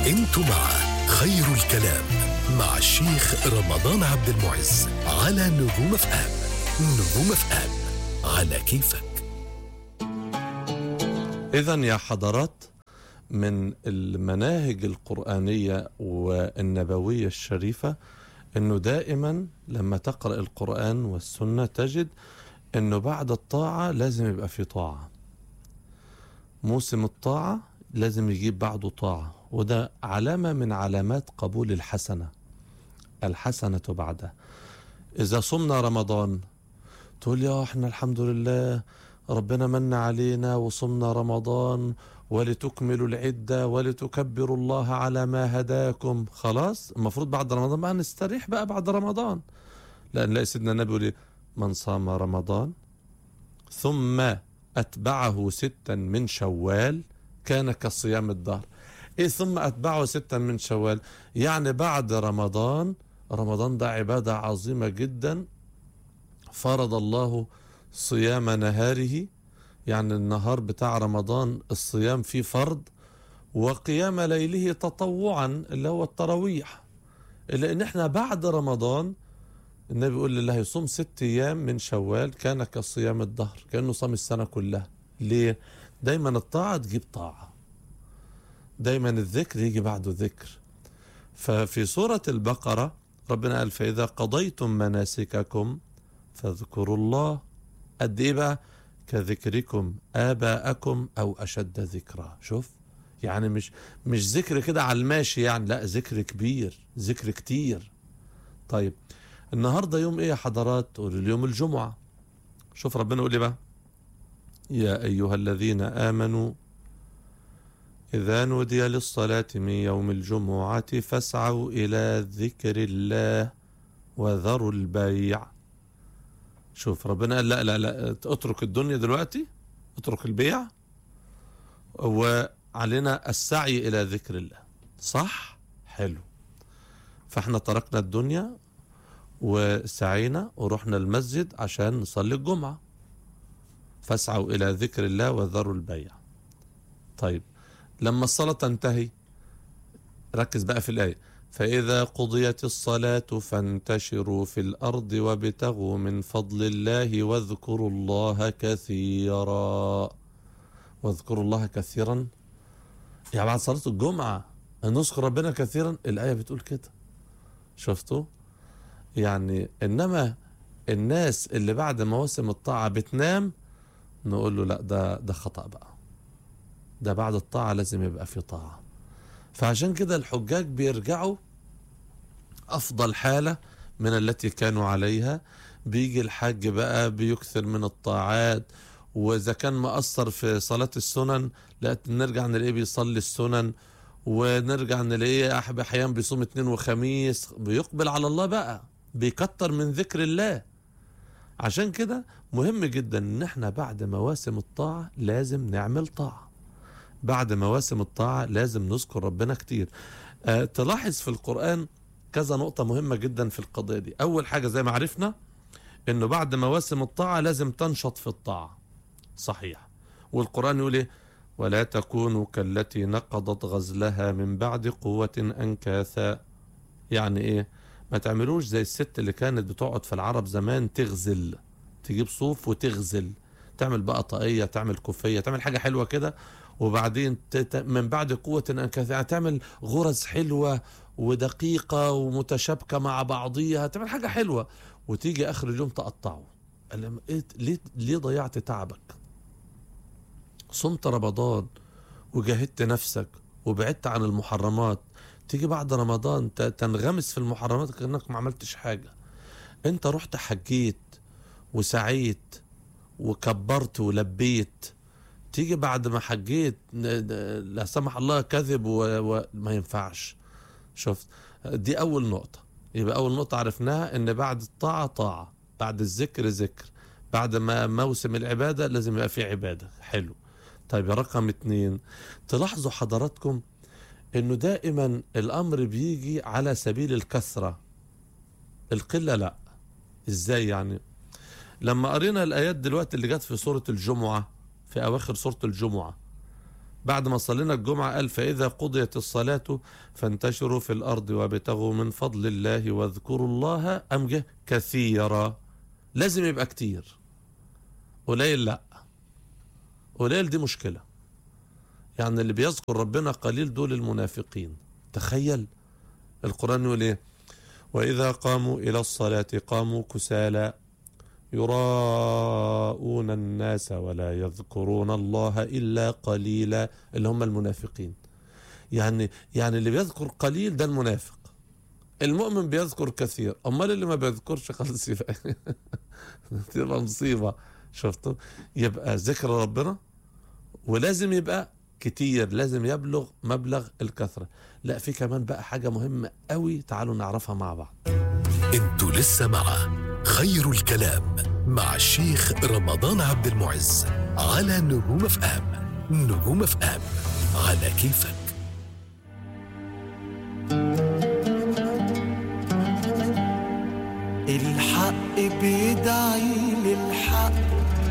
انتوا مع خير الكلام مع الشيخ رمضان عبد المعز على نجوم اف ام نجوم اف ام على كيفك إذا يا حضرات من المناهج القرآنية والنبوية الشريفة أنه دائما لما تقرأ القرآن والسنة تجد أنه بعد الطاعة لازم يبقى في طاعة موسم الطاعة لازم يجيب بعده طاعة وده علامة من علامات قبول الحسنة الحسنة بعدها إذا صمنا رمضان تقول يا احنا الحمد لله ربنا من علينا وصمنا رمضان ولتكملوا العدة ولتكبروا الله على ما هداكم خلاص المفروض بعد رمضان بقى نستريح بقى بعد رمضان لأن لا سيدنا النبي يقول إيه؟ من صام رمضان ثم أتبعه ستا من شوال كان كصيام الدهر إيه ثم أتبعه ستا من شوال يعني بعد رمضان رمضان ده عبادة عظيمة جدا فرض الله صيام نهاره يعني النهار بتاع رمضان الصيام فيه فرض وقيام ليله تطوعا اللي هو التراويح لان احنا بعد رمضان النبي يقول لله يصوم ست ايام من شوال كان كصيام الدهر كانه صام السنه كلها ليه دايما الطاعه تجيب طاعه دايما الذكر يجي بعده ذكر ففي سوره البقره ربنا قال فاذا قضيتم مناسككم فاذكروا الله قد ايه بقى كذكركم اباءكم او اشد ذكرا شوف يعني مش مش ذكر كده على الماشي يعني لا ذكر كبير ذكر كتير طيب النهارده يوم ايه يا حضرات تقول اليوم الجمعه شوف ربنا يقول ايه بقى يا ايها الذين امنوا اذا نودي للصلاه من يوم الجمعه فاسعوا الى ذكر الله وذروا البيع شوف ربنا قال لا لا لا اترك الدنيا دلوقتي اترك البيع وعلينا السعي الى ذكر الله صح حلو فاحنا تركنا الدنيا وسعينا ورحنا المسجد عشان نصلي الجمعة فاسعوا إلى ذكر الله وذروا البيع طيب لما الصلاة تنتهي ركز بقى في الآية فإذا قضيت الصلاة فانتشروا في الأرض وابتغوا من فضل الله واذكروا الله كثيرا واذكروا الله كثيرا يعني بعد صلاة الجمعة نذكر ربنا كثيرا الآية بتقول كده شفتوا يعني إنما الناس اللي بعد مواسم الطاعة بتنام نقول له لا ده ده خطأ بقى ده بعد الطاعة لازم يبقى في طاعة فعشان كده الحجاج بيرجعوا أفضل حالة من التي كانوا عليها بيجي الحج بقى بيكثر من الطاعات وإذا كان مقصر في صلاة السنن لا نرجع نلاقيه بيصلي السنن ونرجع نلاقيه أح- أحيانا بيصوم اثنين وخميس بيقبل على الله بقى بيكتر من ذكر الله عشان كده مهم جدا ان احنا بعد مواسم الطاعة لازم نعمل طاعة بعد مواسم الطاعة لازم نذكر ربنا كتير أه تلاحظ في القرآن كذا نقطة مهمة جدا في القضية دي أول حاجة زي ما عرفنا إنه بعد مواسم الطاعة لازم تنشط في الطاعة صحيح والقرآن يقول إيه ولا تكونوا كالتي نقضت غزلها من بعد قوة أنكاثا يعني إيه ما تعملوش زي الست اللي كانت بتقعد في العرب زمان تغزل تجيب صوف وتغزل تعمل بقى طاقية تعمل كوفية تعمل حاجة حلوة كده وبعدين تت... من بعد قوة أنكاثا يعني تعمل غرز حلوة ودقيقة ومتشابكة مع بعضيها تعمل حاجة حلوة وتيجي آخر اليوم تقطعه قال لهم إيه ليه ليه ضيعت تعبك صمت رمضان وجاهدت نفسك وبعدت عن المحرمات تيجي بعد رمضان ت- تنغمس في المحرمات كأنك ما عملتش حاجة انت رحت حجيت وسعيت وكبرت ولبيت تيجي بعد ما حجيت ن- ن- لا سمح الله كذب وما و... ما ينفعش شفت دي أول نقطة يبقى أول نقطة عرفناها إن بعد الطاعة طاعة بعد الذكر ذكر بعد ما موسم العبادة لازم يبقى في عبادة حلو طيب رقم اتنين تلاحظوا حضراتكم انه دائما الامر بيجي على سبيل الكثرة القلة لا ازاي يعني لما قرينا الايات دلوقتي اللي جت في سورة الجمعة في اواخر سورة الجمعة بعد ما صلينا الجمعة قال فإذا قضيت الصلاة فانتشروا في الأرض وابتغوا من فضل الله واذكروا الله أمجه كثيرا لازم يبقى كتير قليل لا قليل دي مشكلة يعني اللي بيذكر ربنا قليل دول المنافقين تخيل القرآن يقول ايه وإذا قاموا إلى الصلاة قاموا كسالى يراءون الناس ولا يذكرون الله إلا قليلا اللي هم المنافقين يعني يعني اللي بيذكر قليل ده المنافق المؤمن بيذكر كثير امال اللي ما بيذكرش خلاص يبقى تبقى مصيبه شفتوا يبقى ذكر ربنا ولازم يبقى كتير لازم يبلغ مبلغ الكثره لا في كمان بقى حاجه مهمه قوي تعالوا نعرفها مع بعض انتوا لسه مع خير الكلام مع الشيخ رمضان عبد المعز على نجوم اف ام نجوم اف ام على كيفك الحق بيدعي للحق